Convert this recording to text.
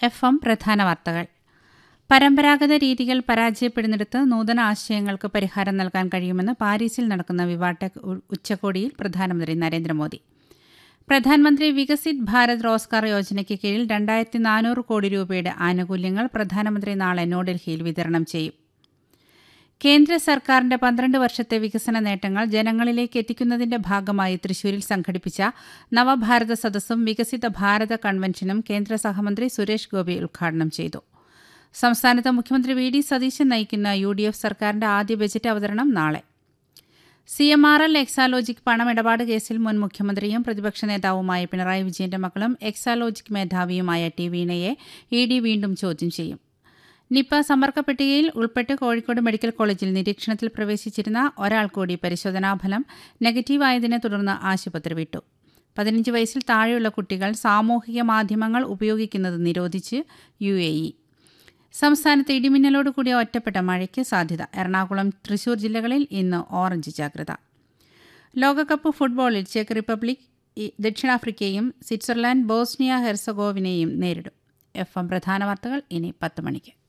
F M പ്രധാന വാർത്തകൾ പരമ്പരാഗത രീതികൾ പരാജയപ്പെടുന്നിടത്ത് നൂതന ആശയങ്ങൾക്ക് പരിഹാരം നൽകാൻ കഴിയുമെന്ന് പാരീസിൽ നടക്കുന്ന വിവാടെക് ഉച്ചകോടിയിൽ പ്രധാനമന്ത്രി നരേന്ദ്രമോദി പ്രധാനമന്ത്രി വികസിത് ഭാരത് റോസ്ഗാർ യോജനയ്ക്ക് കീഴിൽ രണ്ടായിരത്തി നാനൂറ് കോടി രൂപയുടെ ആനുകൂല്യങ്ങൾ പ്രധാനമന്ത്രി നാളെ ന്യൂഡൽഹിയിൽ വിതരണം ചെയ്യും കേന്ദ്ര സർക്കാരിന്റെ പന്ത്രണ്ട് വർഷത്തെ വികസന നേട്ടങ്ങൾ ജനങ്ങളിലേക്ക് എത്തിക്കുന്നതിന്റെ ഭാഗമായി തൃശൂരിൽ സംഘടിപ്പിച്ച നവഭാരത സദസ്സും വികസിത ഭാരത കൺവെൻഷനും കേന്ദ്ര സഹമന്ത്രി സുരേഷ് ഗോപി ഉദ്ഘാടനം ചെയ്തു സംസ്ഥാനത്ത് മുഖ്യമന്ത്രി വി ഡി സതീശൻ നയിക്കുന്ന യു ഡി എഫ് സർക്കാരിന്റെ ആദ്യ ബജറ്റ് അവതരണം നാളെ C M R L Exalogic പണമിടപാട് കേസിൽ മുൻ മുഖ്യമന്ത്രിയും പ്രതിപക്ഷ നേതാവുമായ പിണറായി വിജയന്റെ മകളും എക്സാലോജിക് മേധാവിയുമായ ടി വീണയെ ഇ ഡി വീണ്ടും ചോദ്യം ചെയ്യും നിപ്പ സമ്പർക്ക പട്ടികയിൽ ഉൾപ്പെട്ട് കോഴിക്കോട് മെഡിക്കൽ കോളേജിൽ നിരീക്ഷണത്തിൽ പ്രവേശിച്ചിരുന്ന ഒരാൾ കൂടി പരിശോധനാഫലം നെഗറ്റീവായതിനെ തുടർന്ന് ആശുപത്രി വിട്ടു പതിനഞ്ച് വയസ്സിൽ താഴെയുള്ള കുട്ടികൾ സാമൂഹിക മാധ്യമങ്ങൾ ഉപയോഗിക്കുന്നത് നിരോധിച്ച് യു എ ഇ സംസ്ഥാനത്ത് ഇടിമിന്നലോട് കൂടിയ ഒറ്റപ്പെട്ട മഴയ്ക്ക് സാധ്യത എറണാകുളം തൃശൂർ ജില്ലകളിൽ ഇന്ന് ഓറഞ്ച് ജാഗ്രത ലോകകപ്പ് ഫുട്ബോളിൽ ചെക്ക് റിപ്പബ്ലിക് ദക്ഷിണാഫ്രിക്കയും സ്വിറ്റ്സർലാൻഡ് ബോസ്നിയ ഹെർസഗോവിനെയും നേരിടും എഫ് എം പ്രധാന വാർത്തകൾ ഇനി പത്ത് മണിക്ക്